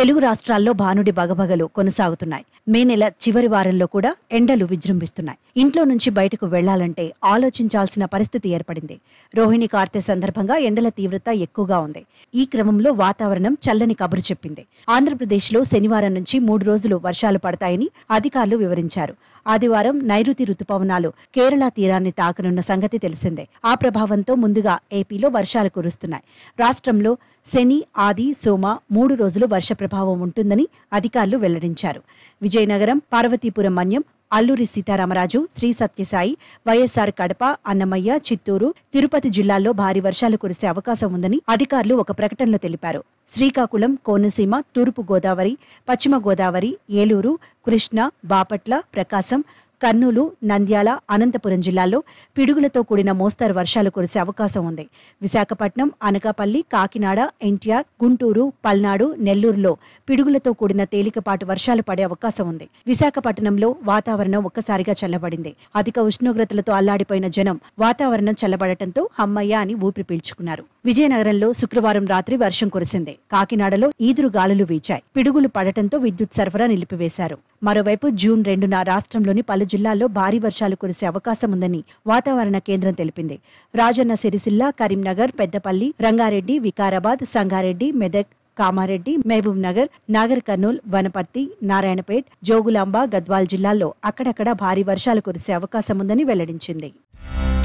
తెలుగు రాష్ట్రాల్లో భానుడి బగబగలు కొనసాగుతున్నాయి మే నెల చివరి వారంలో కూడా ఎండలు విజృంభిస్తున్నాయి ఇంట్లో నుంచి బయటకు వెళ్లాలంటే ఆలోచించాల్సిన పరిస్థితి ఏర్పడింది రోహిణి కార్తె సందర్భంగా ఎండల తీవ్రత ఎక్కువగా ఉంది ఈ క్రమంలో వాతావరణం చల్లని కబురు చెప్పింది ఆంధ్రప్రదేశ్లో శనివారం నుంచి మూడు రోజులు వర్షాలు పడతాయని అధికారులు వివరించారు ఆదివారం నైరుతి రుతుపవనాలు కేరళ తీరాన్ని తాకనున్న సంగతి తెలిసిందే ఆ ప్రభావంతో ముందుగా ఏపీలో వర్షాలు కురుస్తున్నాయి రాష్ట్రంలో శని ఆది సోమ మూడు రోజులు వర్ష ప్రభావం ఉంటుందని అధికారులు వెల్లడించారు విజయనగరం పార్వతీపురం మన్యం అల్లూరి సీతారామరాజు శ్రీ సత్యసాయి వైఎస్ఆర్ కడప అన్నమయ్య చిత్తూరు తిరుపతి జిల్లాల్లో భారీ వర్షాలు కురిసే అవకాశం ఉందని అధికారులు ఒక ప్రకటనలో తెలిపారు శ్రీకాకుళం కోనసీమ తూర్పు గోదావరి పశ్చిమ గోదావరి ఏలూరు కృష్ణా బాపట్ల ప్రకాశం కర్నూలు నంద్యాల అనంతపురం జిల్లాల్లో పిడుగులతో కూడిన మోస్తరు వర్షాలు కురిసే అవకాశం ఉంది విశాఖపట్నం అనకాపల్లి కాకినాడ ఎన్టీఆర్ గుంటూరు పల్నాడు నెల్లూరులో పిడుగులతో కూడిన తేలికపాటి వర్షాలు పడే అవకాశం ఉంది విశాఖపట్నంలో వాతావరణం ఒక్కసారిగా చల్లబడింది అధిక ఉష్ణోగ్రతలతో అల్లాడిపోయిన జనం వాతావరణం చల్లబడటంతో హమ్మయ్య అని ఊపిరి పీల్చుకున్నారు విజయనగరంలో శుక్రవారం రాత్రి వర్షం కురిసింది కాకినాడలో ఈదురు గాలులు వీచాయి పిడుగులు పడటంతో విద్యుత్ సరఫరా నిలిపివేశారు మరోవైపు జూన్ రెండున రాష్ట్రంలోని పలు జిల్లాల్లో భారీ వర్షాలు కురిసే అవకాశం ఉందని వాతావరణ కేంద్రం తెలిపింది రాజన్న సిరిసిల్ల కరీంనగర్ పెద్దపల్లి రంగారెడ్డి వికారాబాద్ సంగారెడ్డి మెదక్ కామారెడ్డి మహబూబ్ నగర్ నాగర్ కర్నూల్ వనపర్తి నారాయణపేట్ జోగులాంబ గద్వాల్ జిల్లాల్లో అక్కడక్కడ భారీ వర్షాలు కురిసే అవకాశం ఉందని వెల్లడించింది